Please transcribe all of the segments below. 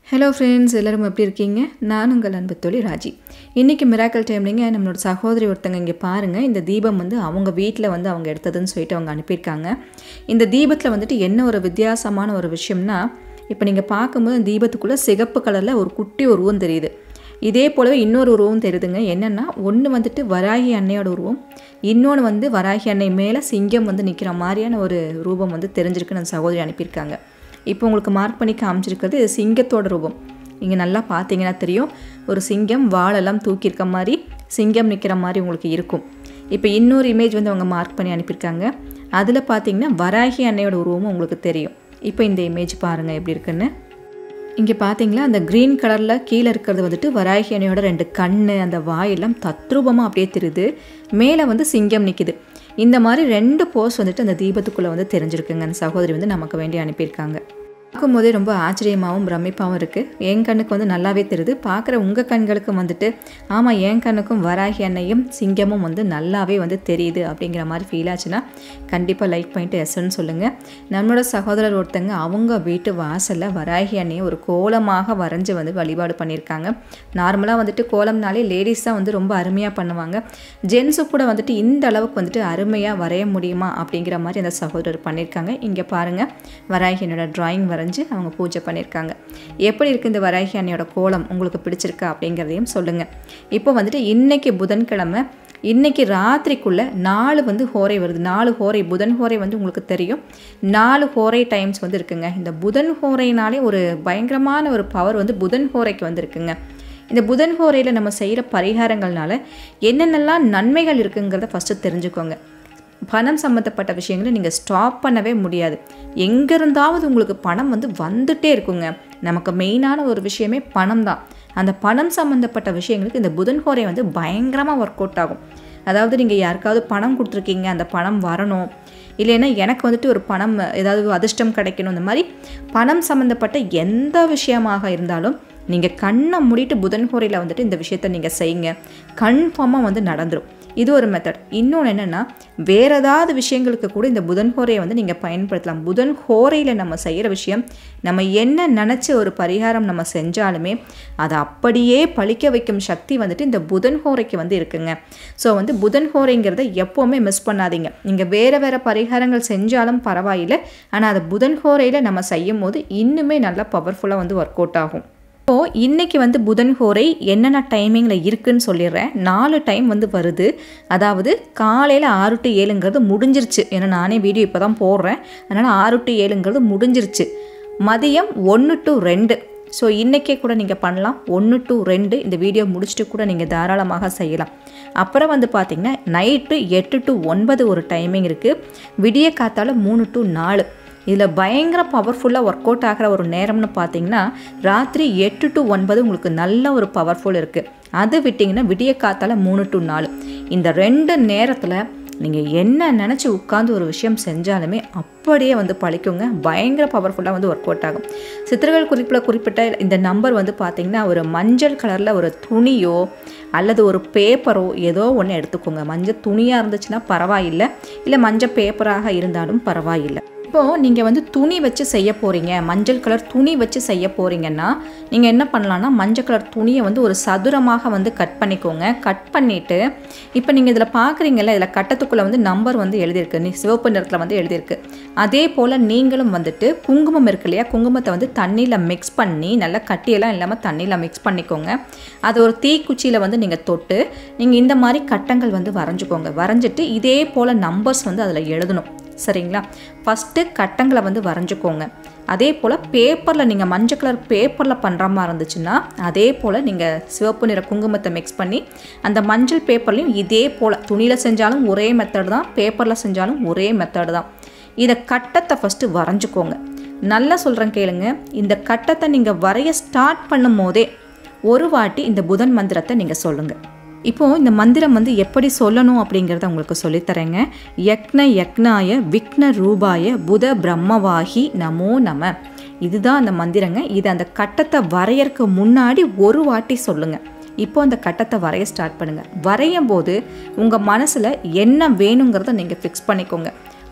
hello friends எல்லோரும் எப்படி இருக்கீங்க நான் உங்கள் அன்பு தோழி ராஜி இன்றைக்கி மிராக்கல் டைம்லிங்க நம்மளோட சகோதரி ஒருத்தங்க இங்கே பாருங்கள் இந்த தீபம் வந்து அவங்க வீட்டில் வந்து அவங்க எடுத்ததுன்னு சொல்லிட்டு அவங்க அனுப்பியிருக்காங்க இந்த தீபத்தில் வந்துட்டு என்ன ஒரு வித்தியாசமான ஒரு விஷயம்னா இப்போ நீங்கள் பார்க்கும்போது அந்த தீபத்துக்குள்ளே சிகப்பு கலரில் ஒரு குட்டி உருவம் தெரியுது இதே போலவே இன்னொரு உருவம் தெரியுதுங்க என்னென்னா ஒன்று வந்துட்டு வராகி அன்னையோட உருவம் இன்னொன்று வந்து வராகி அன்னை மேலே சிங்கம் வந்து நிற்கிற மாதிரியான ஒரு ரூபம் வந்து தெரிஞ்சிருக்குன்னு அந்த சகோதரி அனுப்பியிருக்காங்க இப்போ உங்களுக்கு மார்க் பண்ணி காமிச்சிருக்கிறது இது சிங்கத்தோட ரூபம் நீங்கள் நல்லா பார்த்தீங்கன்னா தெரியும் ஒரு சிங்கம் வாழெல்லாம் தூக்கியிருக்க மாதிரி சிங்கம் நிற்கிற மாதிரி உங்களுக்கு இருக்கும் இப்போ இன்னொரு இமேஜ் வந்து அவங்க மார்க் பண்ணி அனுப்பியிருக்காங்க அதில் பார்த்தீங்கன்னா வராகி அன்னையோட உருவமும் உங்களுக்கு தெரியும் இப்போ இந்த இமேஜ் பாருங்கள் எப்படி இருக்குன்னு இங்கே பார்த்தீங்களா அந்த க்ரீன் கலரில் கீழே இருக்கிறது வந்துட்டு வராகி அணையோட ரெண்டு கண் அந்த வாயெல்லாம் தத்ரூபமாக அப்படியே தெரியுது மேலே வந்து சிங்கம் நிற்கிது இந்த மாதிரி ரெண்டு போஸ் வந்துட்டு அந்த தீபத்துக்குள்ளே வந்து தெரிஞ்சிருக்குங்க அந்த சகோதரி வந்து நமக்கு வேண்டி அனுப்பியிருக்காங்க பார்க்கும்போதே ரொம்ப ஆச்சரியமாகவும் பிரமிப்பாகவும் இருக்குது என் கண்ணுக்கு வந்து நல்லாவே தெரியுது பார்க்குற உங்கள் கண்களுக்கும் வந்துட்டு ஆமாம் என் கண்ணுக்கும் வராகி அன்னையும் சிங்கமும் வந்து நல்லாவே வந்து தெரியுது அப்படிங்கிற மாதிரி ஃபீல் ஆச்சுன்னா கண்டிப்பாக லைக் பண்ணிட்டு எஸ்ன்னு சொல்லுங்கள் நம்மளோட சகோதரர் ஒருத்தங்க அவங்க வீட்டு வாசலில் வராகி அன்னையை ஒரு கோலமாக வரைஞ்சி வந்து வழிபாடு பண்ணியிருக்காங்க நார்மலாக வந்துட்டு கோலம்னாலே லேடிஸ் தான் வந்து ரொம்ப அருமையாக பண்ணுவாங்க ஜென்ஸு கூட வந்துட்டு இந்த அளவுக்கு வந்துட்டு அருமையாக வரைய முடியுமா அப்படிங்கிற மாதிரி அந்த சகோதரர் பண்ணியிருக்காங்க இங்கே பாருங்கள் வராகி என்னோட ட்ராயிங் வரைஞ்சி அவங்க பூஜை பண்ணியிருக்காங்க எப்படி இருக்குது இந்த வராகி அன்னையோட கோலம் உங்களுக்கு பிடிச்சிருக்கா அப்படிங்கிறதையும் சொல்லுங்கள் இப்போ வந்துட்டு இன்றைக்கி புதன்கிழமை இன்றைக்கி ராத்திரிக்குள்ளே நாலு வந்து ஹோரை வருது நாலு ஹோரை புதன் ஹோரை வந்து உங்களுக்கு தெரியும் நாலு ஹோரை டைம்ஸ் வந்து இருக்குங்க இந்த புதன் ஹோரைனாலே ஒரு பயங்கரமான ஒரு பவர் வந்து புதன் ஹோரைக்கு வந்து இருக்குங்க இந்த புதன் ஹோரையில் நம்ம செய்கிற பரிகாரங்கள்னால என்னென்னலாம் நன்மைகள் இருக்குங்கிறத ஃபஸ்ட்டு தெரிஞ்சுக்கோங்க பணம் சம்மந்தப்பட்ட விஷயங்களை நீங்கள் ஸ்டாப் பண்ணவே முடியாது எங்கே இருந்தாவது உங்களுக்கு பணம் வந்து வந்துட்டே இருக்குங்க நமக்கு மெயினான ஒரு விஷயமே பணம் தான் அந்த பணம் சம்மந்தப்பட்ட விஷயங்களுக்கு இந்த புதன் ஹோரை வந்து பயங்கரமாக ஒர்க் அவுட் ஆகும் அதாவது நீங்கள் யாருக்காவது பணம் கொடுத்துருக்கீங்க அந்த பணம் வரணும் இல்லைன்னா எனக்கு வந்துட்டு ஒரு பணம் ஏதாவது அதிர்ஷ்டம் கிடைக்கணும் இந்த மாதிரி பணம் சம்மந்தப்பட்ட எந்த விஷயமாக இருந்தாலும் நீங்கள் கண்ணை மூடிட்டு புதன் ஹோரையில் வந்துட்டு இந்த விஷயத்த நீங்கள் செய்யுங்க கன்ஃபார்மாக வந்து நடந்துடும் இது ஒரு மெத்தட் இன்னொன்று என்னென்னா வேறு ஏதாவது விஷயங்களுக்கு கூட இந்த புதன் ஹோரையை வந்து நீங்கள் பயன்படுத்தலாம் புதன் ஹோரையில் நம்ம செய்கிற விஷயம் நம்ம என்ன நினச்ச ஒரு பரிகாரம் நம்ம செஞ்சாலுமே அதை அப்படியே பழிக்க வைக்கும் சக்தி வந்துட்டு இந்த புதன் ஹோரைக்கு வந்து இருக்குங்க ஸோ வந்து புதன் ஹோரைங்கிறத எப்போவுமே மிஸ் பண்ணாதீங்க நீங்கள் வேறு வேறு பரிகாரங்கள் செஞ்சாலும் பரவாயில்லை ஆனால் அதை புதன் ஹோரையில் நம்ம செய்யும் போது இன்னுமே நல்லா பவர்ஃபுல்லாக வந்து ஒர்க் அவுட் ஆகும் இப்போது இன்றைக்கி வந்து புதன் ஹோரை என்னென்ன டைமிங்கில் இருக்குதுன்னு சொல்லிடுறேன் நாலு டைம் வந்து வருது அதாவது காலையில் ஆறு டு ஏழுங்கிறது முடிஞ்சிருச்சு ஏன்னா நானே வீடியோ இப்போ தான் போடுறேன் அதனால் ஆறு டு ஏழுங்கிறது முடிஞ்சிருச்சு மதியம் ஒன்று டு ரெண்டு ஸோ இன்றைக்கே கூட நீங்கள் பண்ணலாம் ஒன்று டு ரெண்டு இந்த வீடியோ முடிச்சுட்டு கூட நீங்கள் தாராளமாக செய்யலாம் அப்புறம் வந்து பார்த்திங்கன்னா நைட்டு எட்டு டு ஒன்பது ஒரு டைமிங் இருக்குது விடிய காத்தால் மூணு டு நாலு இதில் பயங்கர பவர்ஃபுல்லாக ஒர்க் அவுட் ஆகிற ஒரு நேரம்னு பார்த்தீங்கன்னா ராத்திரி எட்டு டு ஒன்பது உங்களுக்கு நல்ல ஒரு பவர்ஃபுல் இருக்குது அது விட்டிங்கன்னா விடிய காத்தால் மூணு டு நாலு இந்த ரெண்டு நேரத்தில் நீங்கள் என்ன நினச்சி உட்காந்து ஒரு விஷயம் செஞ்சாலுமே அப்படியே வந்து பழிக்குங்க பயங்கர பவர்ஃபுல்லாக வந்து ஒர்க் அவுட் ஆகும் சித்திரங்கள் குறிப்பில் குறிப்பிட்ட இந்த நம்பர் வந்து பார்த்திங்கன்னா ஒரு மஞ்சள் கலரில் ஒரு துணியோ அல்லது ஒரு பேப்பரோ ஏதோ ஒன்று எடுத்துக்கோங்க மஞ்சள் துணியாக இருந்துச்சுன்னா பரவாயில்லை இல்லை மஞ்சள் பேப்பராக இருந்தாலும் பரவாயில்லை இப்போது நீங்கள் வந்து துணி வச்சு செய்ய போகிறீங்க மஞ்சள் கலர் துணி வச்சு செய்ய போகிறீங்கன்னா நீங்கள் என்ன பண்ணலான்னா மஞ்சள் கலர் துணியை வந்து ஒரு சதுரமாக வந்து கட் பண்ணிக்கோங்க கட் பண்ணிவிட்டு இப்போ நீங்கள் இதில் பார்க்குறீங்கல்ல இதில் கட்டத்துக்குள்ளே வந்து நம்பர் வந்து எழுதியிருக்கு நீ சிவப்பு நிறத்தில் வந்து எழுதியிருக்கு அதே போல் நீங்களும் வந்துட்டு குங்குமம் இருக்கு இல்லையா குங்குமத்தை வந்து தண்ணியில் மிக்ஸ் பண்ணி நல்லா கட்டியெல்லாம் இல்லாமல் தண்ணியில் மிக்ஸ் பண்ணிக்கோங்க அது ஒரு தீக்குச்சியில் வந்து நீங்கள் தொட்டு நீங்கள் இந்த மாதிரி கட்டங்கள் வந்து வரைஞ்சிக்கோங்க வரைஞ்சிட்டு இதே போல் நம்பர்ஸ் வந்து அதில் எழுதணும் சரிங்களா ஃபஸ்ட்டு கட்டங்களை வந்து வரைஞ்சிக்கோங்க அதே போல் பேப்பரில் நீங்கள் மஞ்சள் கலர் பேப்பரில் பண்ணுற மாதிரி இருந்துச்சுன்னா அதே போல் நீங்கள் சிவப்பு நிற குங்குமத்தை மிக்ஸ் பண்ணி அந்த மஞ்சள் பேப்பர்லேயும் இதே போல் துணியில் செஞ்சாலும் ஒரே மெத்தட் தான் பேப்பரில் செஞ்சாலும் ஒரே மெத்தட் தான் இதை கட்டத்தை ஃபஸ்ட்டு வரைஞ்சிக்கோங்க நல்லா சொல்கிறேன் கேளுங்க இந்த கட்டத்தை நீங்கள் வரைய ஸ்டார்ட் பண்ணும் போதே ஒரு வாட்டி இந்த புதன் மந்திரத்தை நீங்கள் சொல்லுங்கள் இப்போது இந்த மந்திரம் வந்து எப்படி சொல்லணும் அப்படிங்கிறத உங்களுக்கு சொல்லித்தரேங்க யக்ன யக்னாய விக்ன ரூபாய புத பிரம்மவாகி நமோ நம இதுதான் அந்த மந்திரங்க இது அந்த கட்டத்தை வரையறக்கு முன்னாடி ஒரு வாட்டி சொல்லுங்கள் இப்போ அந்த கட்டத்தை வரைய ஸ்டார்ட் பண்ணுங்கள் வரையும் போது உங்கள் மனசில் என்ன வேணுங்கிறத நீங்கள் ஃபிக்ஸ் பண்ணிக்கோங்க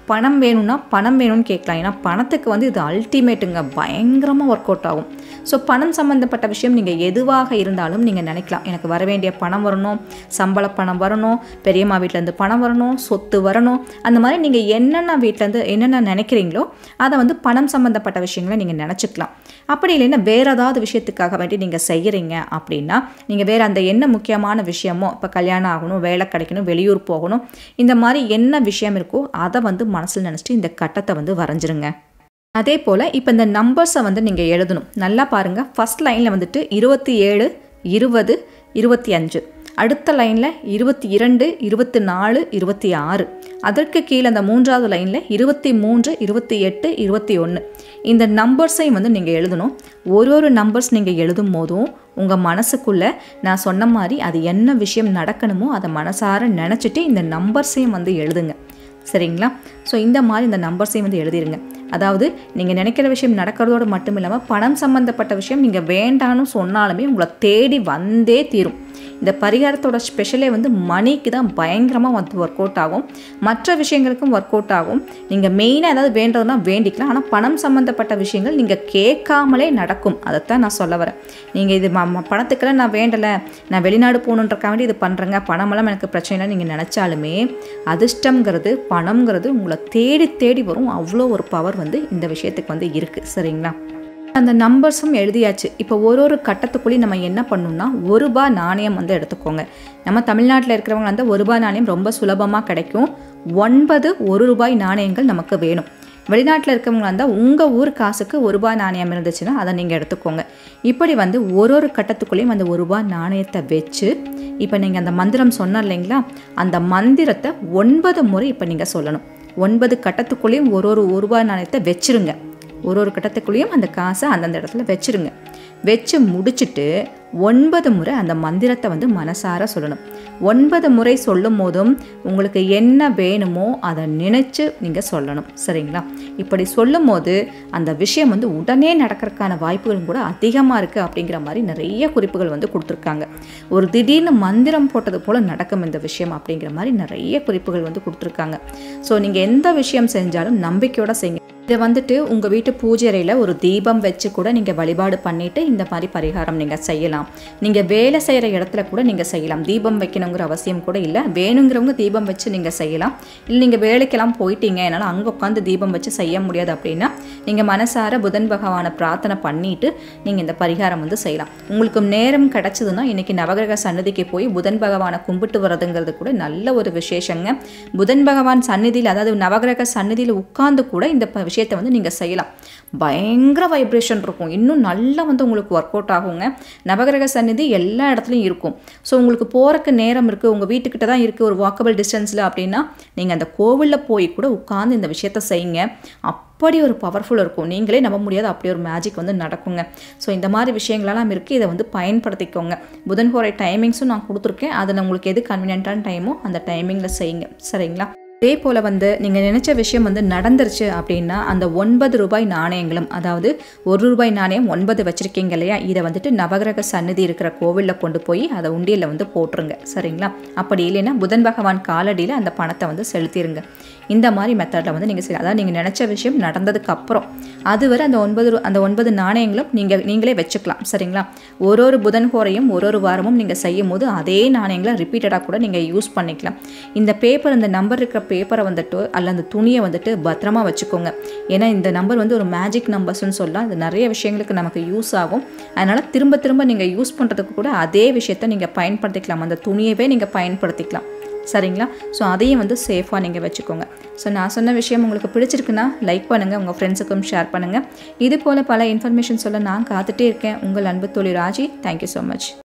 பணம் வேணும்னா பணம் வேணும்னு கேட்கலாம் ஏன்னா பணத்துக்கு வந்து இது அல்டிமேட்டுங்க பயங்கரமாக ஒர்க் அவுட் ஆகும் ஸோ பணம் சம்மந்தப்பட்ட விஷயம் நீங்கள் எதுவாக இருந்தாலும் நீங்கள் நினைக்கலாம் எனக்கு வர வேண்டிய பணம் வரணும் சம்பள பணம் வரணும் பெரியம்மா வீட்டிலேருந்து பணம் வரணும் சொத்து வரணும் அந்த மாதிரி நீங்கள் என்னென்ன வீட்டிலேருந்து என்னென்ன நினைக்கிறீங்களோ அதை வந்து பணம் சம்மந்தப்பட்ட விஷயங்களை நீங்கள் நினச்சிக்கலாம் அப்படி இல்லைன்னா வேறு ஏதாவது விஷயத்துக்காக வேண்டி நீங்கள் செய்கிறீங்க அப்படின்னா நீங்கள் வேறு அந்த என்ன முக்கியமான விஷயமோ இப்போ கல்யாணம் ஆகணும் வேலை கிடைக்கணும் வெளியூர் போகணும் இந்த மாதிரி என்ன விஷயம் இருக்கோ அதை வந்து மனசில் நினச்சிட்டு இந்த கட்டத்தை வந்து வரைஞ்சிருங்க அதே போல் இப்போ இந்த நம்பர்ஸை வந்து நீங்கள் எழுதணும் நல்லா பாருங்கள் ஃபஸ்ட் லைனில் வந்துட்டு இருபத்தி ஏழு இருபது இருபத்தி அஞ்சு அடுத்த லைனில் இருபத்தி இரண்டு இருபத்தி நாலு இருபத்தி ஆறு அதற்கு கீழே அந்த மூன்றாவது லைனில் இருபத்தி மூன்று இருபத்தி எட்டு இருபத்தி ஒன்று இந்த நம்பர்ஸையும் வந்து நீங்கள் எழுதணும் ஒரு ஒரு நம்பர்ஸ் நீங்கள் எழுதும் போதும் உங்கள் மனசுக்குள்ளே நான் சொன்ன மாதிரி அது என்ன விஷயம் நடக்கணுமோ அதை மனசார நினச்சிட்டு இந்த நம்பர்ஸையும் வந்து எழுதுங்க சரிங்களா ஸோ இந்த மாதிரி இந்த நம்பர்ஸையும் வந்து எழுதிருங்க அதாவது நீங்கள் நினைக்கிற விஷயம் நடக்கிறதோடு மட்டும் இல்லாமல் பணம் சம்மந்தப்பட்ட விஷயம் நீங்கள் வேண்டான்னு சொன்னாலுமே உங்களை தேடி வந்தே தீரும் இந்த பரிகாரத்தோட ஸ்பெஷலே வந்து மணிக்கு தான் பயங்கரமாக வந்து ஒர்க் அவுட் ஆகும் மற்ற விஷயங்களுக்கும் ஒர்க் அவுட் ஆகும் நீங்கள் மெயினாக ஏதாவது வேண்டதுன்னா வேண்டிக்கலாம் ஆனால் பணம் சம்மந்தப்பட்ட விஷயங்கள் நீங்கள் கேட்காமலே நடக்கும் அதைத்தான் நான் சொல்ல வரேன் நீங்கள் இது ம- ம- பணத்துக்கெல்லாம் நான் வேண்டலை நான் வெளிநாடு போகணுன்றக்காண்டி இது பண்ணுறேங்க பணமெல்லாம் எனக்கு பிரச்சனை இல்லை நீங்கள் நினச்சாலுமே அதிர்ஷ்டம்ங்கிறது பணம்ங்கிறது உங்களை தேடி தேடி வரும் அவ்வளோ ஒரு பவர் வந்து இந்த விஷயத்துக்கு வந்து இருக்குது சரிங்களா அந்த நம்பர்ஸும் எழுதியாச்சு இப்போ ஒரு ஒரு கட்டத்துக்குள்ளேயும் நம்ம என்ன பண்ணணும்னா ஒரு ரூபாய் நாணயம் வந்து எடுத்துக்கோங்க நம்ம தமிழ்நாட்டில் இருக்கிறவங்க வந்து ஒரு ரூபாய் நாணயம் ரொம்ப சுலபமாக கிடைக்கும் ஒன்பது ஒரு ரூபாய் நாணயங்கள் நமக்கு வேணும் வெளிநாட்டில் இருக்கவங்க இருந்தால் உங்கள் ஊர் காசுக்கு ஒரு ரூபாய் நாணயம் இருந்துச்சுன்னா அதை நீங்கள் எடுத்துக்கோங்க இப்படி வந்து ஒரு ஒரு கட்டத்துக்குள்ளேயும் அந்த ஒரு ரூபாய் நாணயத்தை வச்சு இப்போ நீங்கள் அந்த மந்திரம் சொன்ன இல்லைங்களா அந்த மந்திரத்தை ஒன்பது முறை இப்போ நீங்கள் சொல்லணும் ஒன்பது கட்டத்துக்குள்ளேயும் ஒரு ஒரு ஒரு ரூபாய் நாணயத்தை வச்சிருங்க ஒரு ஒரு கட்டத்துக்குள்ளேயும் அந்த காசை அந்தந்த இடத்துல வச்சிருங்க வச்சு முடிச்சுட்டு ஒன்பது முறை அந்த மந்திரத்தை வந்து மனசார சொல்லணும் ஒன்பது முறை சொல்லும் போதும் உங்களுக்கு என்ன வேணுமோ அதை நினச்சி நீங்கள் சொல்லணும் சரிங்களா இப்படி சொல்லும் போது அந்த விஷயம் வந்து உடனே நடக்கிறதுக்கான வாய்ப்புகளும் கூட அதிகமாக இருக்குது அப்படிங்கிற மாதிரி நிறைய குறிப்புகள் வந்து கொடுத்துருக்காங்க ஒரு திடீர்னு மந்திரம் போட்டது போல் நடக்கும் இந்த விஷயம் அப்படிங்கிற மாதிரி நிறைய குறிப்புகள் வந்து கொடுத்துருக்காங்க ஸோ நீங்கள் எந்த விஷயம் செஞ்சாலும் நம்பிக்கையோட செய்யுங்க இதை வந்துட்டு உங்கள் வீட்டு பூஜை அறையில் ஒரு தீபம் வச்சு கூட நீங்கள் வழிபாடு பண்ணிவிட்டு இந்த மாதிரி பரிகாரம் நீங்கள் செய்யலாம் நீங்கள் வேலை செய்கிற இடத்துல கூட நீங்கள் செய்யலாம் தீபம் வைக்கணுங்கிற அவசியம் கூட இல்லை வேணுங்கிறவங்க தீபம் வச்சு நீங்கள் செய்யலாம் இல்லை நீங்கள் வேலைக்கெல்லாம் போயிட்டீங்க என்னால் அங்கே உட்காந்து தீபம் வச்சு செய்ய முடியாது அப்படின்னா நீங்கள் மனசார புதன் பகவானை பிரார்த்தனை பண்ணிட்டு நீங்கள் இந்த பரிகாரம் வந்து செய்யலாம் உங்களுக்கு நேரம் கிடச்சதுன்னா இன்றைக்கி நவகிரக சன்னதிக்கு போய் புதன் பகவானை கும்பிட்டு வர்றதுங்கிறது கூட நல்ல ஒரு விசேஷங்க புதன் பகவான் சந்நிதியில் அதாவது நவகிரக சந்நிதியில் உட்கார்ந்து கூட இந்த ப- விஷயத்தை வந்து நீங்கள் செய்யலாம் பயங்கர வைப்ரேஷன் இருக்கும் இன்னும் நல்லா வந்து உங்களுக்கு ஒர்க் அவுட் ஆகுங்க நவகிரக சந்நிதி எல்லா இடத்துலையும் இருக்கும் ஸோ உங்களுக்கு போகிறக்கு நேரம் இருக்குது உங்கள் வீட்டுக்கிட்ட தான் இருக்குது ஒரு வாக்கபிள் டிஸ்டன்ஸில் அப்படின்னா நீங்கள் அந்த கோவிலில் போய் கூட உட்காந்து இந்த விஷயத்த செய்யுங்க அப்படி ஒரு பவர்ஃபுல் இருக்கும் நீங்களே நம்ப முடியாது அப்படி ஒரு மேஜிக் வந்து நடக்குங்க ஸோ இந்த மாதிரி விஷயங்களெல்லாம் இருக்குது இதை வந்து பயன்படுத்திக்கோங்க புதன்கோரை டைமிங்ஸும் நான் கொடுத்துருக்கேன் அதில் உங்களுக்கு எது கன்வீனியன்ட்டான டைமோ அந்த டைமிங்கில் செய்யுங்க சரிங்களா அதே போல் வந்து நீங்கள் நினச்ச விஷயம் வந்து நடந்துருச்சு அப்படின்னா அந்த ஒன்பது ரூபாய் நாணயங்களும் அதாவது ஒரு ரூபாய் நாணயம் ஒன்பது வச்சுருக்கீங்க இல்லையா இதை வந்துட்டு நவகிரக சந்நிதி இருக்கிற கோவிலில் கொண்டு போய் அதை உண்டியலில் வந்து போட்டுருங்க சரிங்களா அப்படி இல்லைன்னா புதன் பகவான் காலடியில் அந்த பணத்தை வந்து செலுத்திடுங்க இந்த மாதிரி மெத்தடில் வந்து நீங்கள் அதாவது நீங்கள் நினச்ச விஷயம் நடந்ததுக்கு அப்புறம் அதுவரை அந்த ஒன்பது ரூ- அந்த ஒன்பது நாணயங்களும் நீங்கள் நீங்களே வச்சுக்கலாம் சரிங்களா ஒரு ஒரு புதன் கோரையும் ஒரு ஒரு வாரமும் நீங்கள் செய்யும் போது அதே நாணயங்களை ரிப்பீட்டடாக கூட நீங்கள் யூஸ் பண்ணிக்கலாம் இந்த பேப்பர் இந்த நம்பர் இருக்கிற பேப்பரை வந்துட்டு அல்ல அந்த துணியை வந்துட்டு பத்திரமா வச்சுக்கோங்க ஏன்னா இந்த நம்பர் வந்து ஒரு மேஜிக் நம்பர்ஸ்னு சொல்லலாம் அது நிறைய விஷயங்களுக்கு நமக்கு யூஸ் ஆகும் அதனால் திரும்ப திரும்ப நீங்கள் யூஸ் பண்ணுறதுக்கு கூட அதே விஷயத்தை நீங்கள் பயன்படுத்திக்கலாம் அந்த துணியவே நீங்கள் பயன்படுத்திக்கலாம் சரிங்களா ஸோ அதையும் வந்து சேஃபாக நீங்கள் வச்சுக்கோங்க ஸோ நான் சொன்ன விஷயம் உங்களுக்கு பிடிச்சிருக்குன்னா லைக் பண்ணுங்கள் உங்கள் ஃப்ரெண்ட்ஸுக்கும் ஷேர் பண்ணுங்கள் இது போல் பல இன்ஃபர்மேஷன் சொல்ல நான் காத்துட்டே இருக்கேன் உங்கள் அன்பு தோழி ராஜி தேங்க்யூ ஸோ மச்